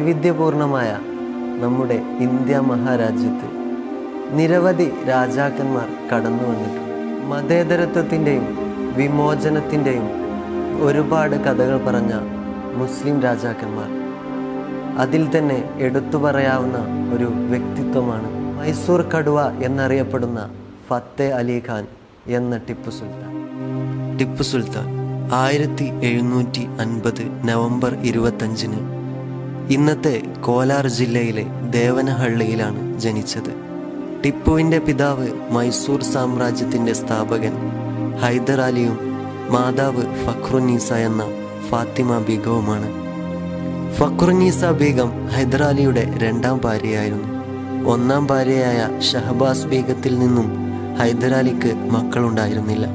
വൈവിധ്യപൂർണമായ നമ്മുടെ ഇന്ത്യ മഹാരാജ്യത്ത് നിരവധി രാജാക്കന്മാർ കടന്നു വന്നിട്ടുണ്ട് മതേതരത്വത്തിൻ്റെയും വിമോചനത്തിൻ്റെയും ഒരുപാട് കഥകൾ പറഞ്ഞ മുസ്ലിം രാജാക്കന്മാർ അതിൽ തന്നെ എടുത്തു പറയാവുന്ന ഒരു വ്യക്തിത്വമാണ് മൈസൂർ കടുവ എന്നറിയപ്പെടുന്ന ഫത്തേ അലി ഖാൻ എന്ന ടിപ്പു സുൽത്താൻ ടിപ്പു സുൽത്താൻ ആയിരത്തി എഴുന്നൂറ്റി അൻപത് നവംബർ ഇരുപത്തഞ്ചിന് ഇന്നത്തെ കോലാർ ജില്ലയിലെ ദേവനഹള്ളിയിലാണ് ജനിച്ചത് ടിപ്പുവിൻ്റെ പിതാവ് മൈസൂർ സാമ്രാജ്യത്തിൻ്റെ സ്ഥാപകൻ ഹൈദർ അലിയും മാതാവ് ഫഖ്റുന്നീസ എന്ന ഫാത്തിമ ബീഗവുമാണ് ഫഖ്റുന്നീസ ബീഗം ഹൈദരാലിയുടെ രണ്ടാം ഭാര്യയായിരുന്നു ഒന്നാം ഭാര്യയായ ഷഹബാസ് ബീഗത്തിൽ നിന്നും ഹൈദരാലിക്ക് മക്കളുണ്ടായിരുന്നില്ല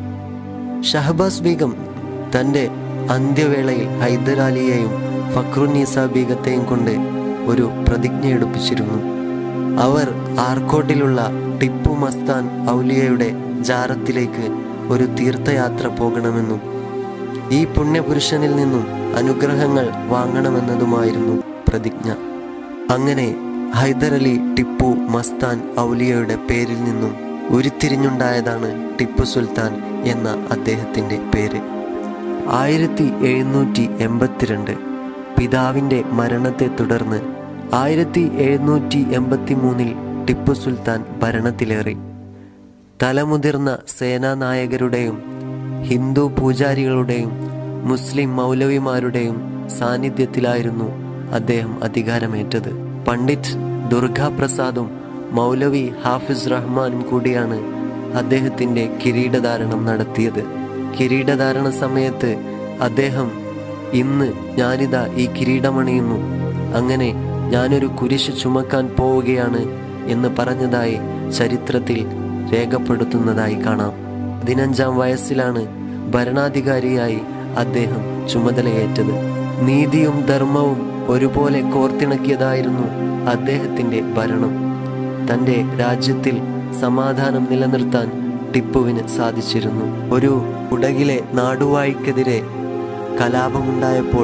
ഷഹബാസ് ബീഗം തൻ്റെ അന്ത്യവേളയിൽ ഹൈദരാലിയെയും ഫഖ്റുന്നീസ ബീഗത്തെയും കൊണ്ട് ഒരു പ്രതിജ്ഞ എടുപ്പിച്ചിരുന്നു അവർ ആർക്കോട്ടിലുള്ള ടിപ്പു മസ്താൻ ഔലിയയുടെ ജാറത്തിലേക്ക് ഒരു തീർത്ഥയാത്ര പോകണമെന്നും ഈ പുണ്യപുരുഷനിൽ നിന്നും അനുഗ്രഹങ്ങൾ വാങ്ങണമെന്നതുമായിരുന്നു പ്രതിജ്ഞ അങ്ങനെ ഹൈദരലി ടിപ്പു മസ്താൻ ഔലിയയുടെ പേരിൽ നിന്നും ഉരുത്തിരിഞ്ഞുണ്ടായതാണ് ടിപ്പു സുൽത്താൻ എന്ന അദ്ദേഹത്തിൻ്റെ പേര് ആയിരത്തി എഴുന്നൂറ്റി എൺപത്തിരണ്ട് പിതാവിൻ്റെ മരണത്തെ തുടർന്ന് ആയിരത്തി എഴുന്നൂറ്റി എൺപത്തി മൂന്നിൽ ടിപ്പു സുൽത്താൻ ഭരണത്തിലേറി തലമുതിർന്ന സേനാനായകരുടെയും ഹിന്ദു പൂജാരികളുടെയും മുസ്ലിം മൗലവിമാരുടെയും സാന്നിധ്യത്തിലായിരുന്നു അദ്ദേഹം അധികാരമേറ്റത് പണ്ഡിറ്റ് ദുർഗാപ്രസാദും മൗലവി ഹാഫിസ് റഹ്മാനും കൂടിയാണ് അദ്ദേഹത്തിൻ്റെ കിരീടധാരണം നടത്തിയത് കിരീടധാരണ സമയത്ത് അദ്ദേഹം ഇന്ന് ഞാനിതാ ഈ കിരീടമണിയുന്നു അങ്ങനെ ഞാനൊരു കുരിശ് ചുമക്കാൻ പോവുകയാണ് എന്ന് പറഞ്ഞതായി ചരിത്രത്തിൽ രേഖപ്പെടുത്തുന്നതായി കാണാം പതിനഞ്ചാം വയസ്സിലാണ് ഭരണാധികാരിയായി അദ്ദേഹം ചുമതലയേറ്റത് നീതിയും ധർമ്മവും ഒരുപോലെ കോർത്തിണക്കിയതായിരുന്നു അദ്ദേഹത്തിന്റെ ഭരണം തന്റെ രാജ്യത്തിൽ സമാധാനം നിലനിർത്താൻ ടിപ്പുവിന് സാധിച്ചിരുന്നു ഒരു ഉടകിലെ നാടുവാഴിക്കെതിരെ കലാപമുണ്ടായപ്പോൾ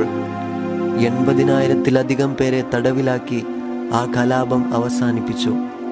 എൺപതിനായിരത്തിലധികം പേരെ തടവിലാക്കി ആ കലാപം അവസാനിപ്പിച്ചു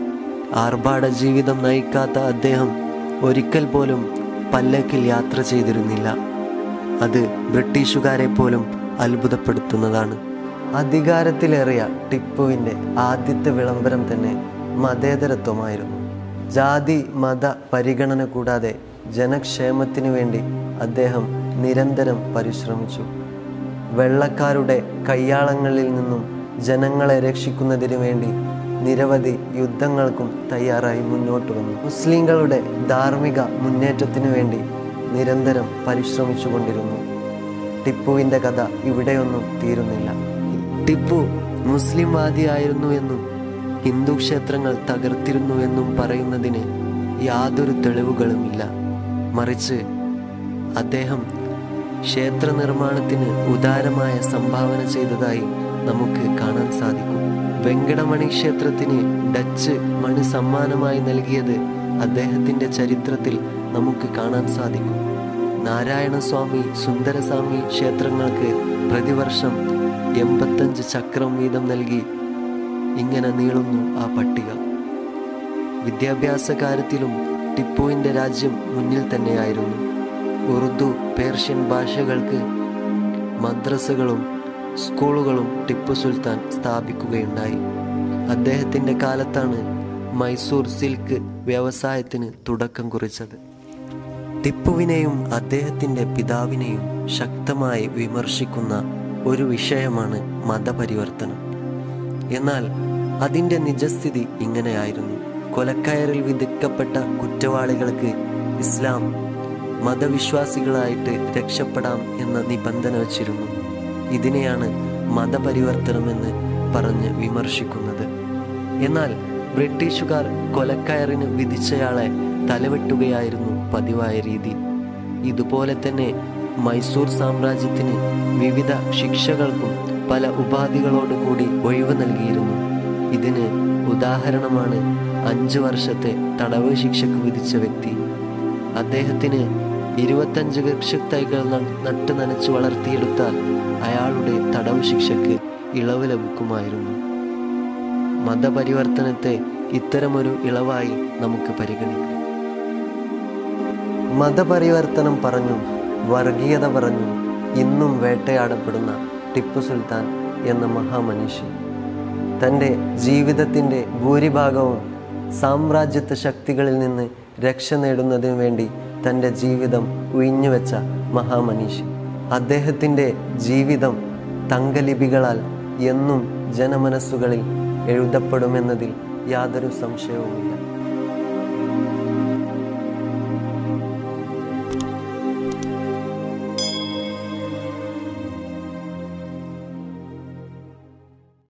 ആർഭാട ജീവിതം നയിക്കാത്ത അദ്ദേഹം ഒരിക്കൽ പോലും പല്ലക്കിൽ യാത്ര ചെയ്തിരുന്നില്ല അത് ബ്രിട്ടീഷുകാരെ പോലും അത്ഭുതപ്പെടുത്തുന്നതാണ് അധികാരത്തിലേറിയ ടിപ്പുവിൻ്റെ ആദ്യത്തെ വിളംബരം തന്നെ മതേതരത്വമായിരുന്നു ജാതി മത പരിഗണന കൂടാതെ ജനക്ഷേമത്തിനു വേണ്ടി അദ്ദേഹം നിരന്തരം പരിശ്രമിച്ചു വെള്ളക്കാരുടെ കയ്യാളങ്ങളിൽ നിന്നും ജനങ്ങളെ രക്ഷിക്കുന്നതിനു വേണ്ടി നിരവധി യുദ്ധങ്ങൾക്കും തയ്യാറായി മുന്നോട്ട് വന്നു മുസ്ലിങ്ങളുടെ ധാർമ്മിക മുന്നേറ്റത്തിനു വേണ്ടി നിരന്തരം പരിശ്രമിച്ചു കൊണ്ടിരുന്നു ടിപ്പുവിൻ്റെ കഥ ഇവിടെയൊന്നും തീരുന്നില്ല ടിപ്പു മുസ്ലിം വാദിയായിരുന്നു എന്നും ഹിന്ദു ക്ഷേത്രങ്ങൾ തകർത്തിരുന്നു എന്നും പറയുന്നതിന് യാതൊരു തെളിവുകളുമില്ല മറിച്ച് അദ്ദേഹം ക്ഷേത്ര നിർമ്മാണത്തിന് ഉദാരമായ സംഭാവന ചെയ്തതായി നമുക്ക് കാണാൻ സാധിക്കും വെങ്കടമണി ക്ഷേത്രത്തിന് ഡച്ച് മണി സമ്മാനമായി നൽകിയത് അദ്ദേഹത്തിന്റെ ചരിത്രത്തിൽ നമുക്ക് കാണാൻ സാധിക്കും നാരായണസ്വാമി സുന്ദരസ്വാമി ക്ഷേത്രങ്ങൾക്ക് പ്രതിവർഷം എൺപത്തഞ്ച് ചക്രം വീതം നൽകി ഇങ്ങനെ നീളുന്നു ആ പട്ടിക വിദ്യാഭ്യാസ കാര്യത്തിലും ടിപ്പുവിൻ്റെ രാജ്യം മുന്നിൽ തന്നെയായിരുന്നു ഉറുദു പേർഷ്യൻ ഭാഷകൾക്ക് മദ്രസകളും സ്കൂളുകളും ടിപ്പു സുൽത്താൻ സ്ഥാപിക്കുകയുണ്ടായി അദ്ദേഹത്തിൻ്റെ കാലത്താണ് മൈസൂർ സിൽക്ക് വ്യവസായത്തിന് തുടക്കം കുറിച്ചത് ടിപ്പുവിനെയും അദ്ദേഹത്തിൻ്റെ പിതാവിനെയും ശക്തമായി വിമർശിക്കുന്ന ഒരു വിഷയമാണ് മതപരിവർത്തനം എന്നാൽ അതിൻ്റെ നിജസ്ഥിതി ഇങ്ങനെയായിരുന്നു കൊലക്കയറിൽ വിധിക്കപ്പെട്ട കുറ്റവാളികൾക്ക് ഇസ്ലാം മതവിശ്വാസികളായിട്ട് രക്ഷപ്പെടാം എന്ന നിബന്ധന വച്ചിരുന്നു ഇതിനെയാണ് മതപരിവർത്തനമെന്ന് പറഞ്ഞ് വിമർശിക്കുന്നത് എന്നാൽ ബ്രിട്ടീഷുകാർ കൊലക്കയറിന് വിധിച്ചയാളെ തലവെട്ടുകയായിരുന്നു പതിവായ രീതി ഇതുപോലെ തന്നെ മൈസൂർ സാമ്രാജ്യത്തിന് വിവിധ ശിക്ഷകൾക്കും പല ഉപാധികളോടുകൂടി ഒഴിവ് നൽകിയിരുന്നു ഇതിന് ഉദാഹരണമാണ് അഞ്ചു വർഷത്തെ തടവ് ശിക്ഷക്ക് വിധിച്ച വ്യക്തി അദ്ദേഹത്തിന് ഇരുപത്തഞ്ച് വൃക്ഷത്തൈകൾ ന- നട്ട് നനച്ച് വളർത്തിയെടുത്താൽ അയാളുടെ തടവ് ശിക്ഷക്ക് ഇളവ് ലഭിക്കുമായിരുന്നു മതപരിവർത്തനത്തെ ഇത്തരമൊരു ഇളവായി നമുക്ക് പരിഗണിക്കാം മതപരിവർത്തനം പറഞ്ഞും വർഗീയത പറഞ്ഞും ഇന്നും വേട്ടയാടപ്പെടുന്ന ടിപ്പു സുൽത്താൻ എന്ന മഹാമനുഷ്യൻ തൻ്റെ ജീവിതത്തിൻ്റെ ഭൂരിഭാഗവും സാമ്രാജ്യത്വ ശക്തികളിൽ നിന്ന് രക്ഷ നേടുന്നതിനു വേണ്ടി തൻ്റെ ജീവിതം ഉയിഞ്ഞുവെച്ച മഹാമനീഷി അദ്ദേഹത്തിൻ്റെ ജീവിതം തങ്കലിപികളാൽ എന്നും ജനമനസ്സുകളിൽ എഴുതപ്പെടുമെന്നതിൽ യാതൊരു സംശയവുമില്ല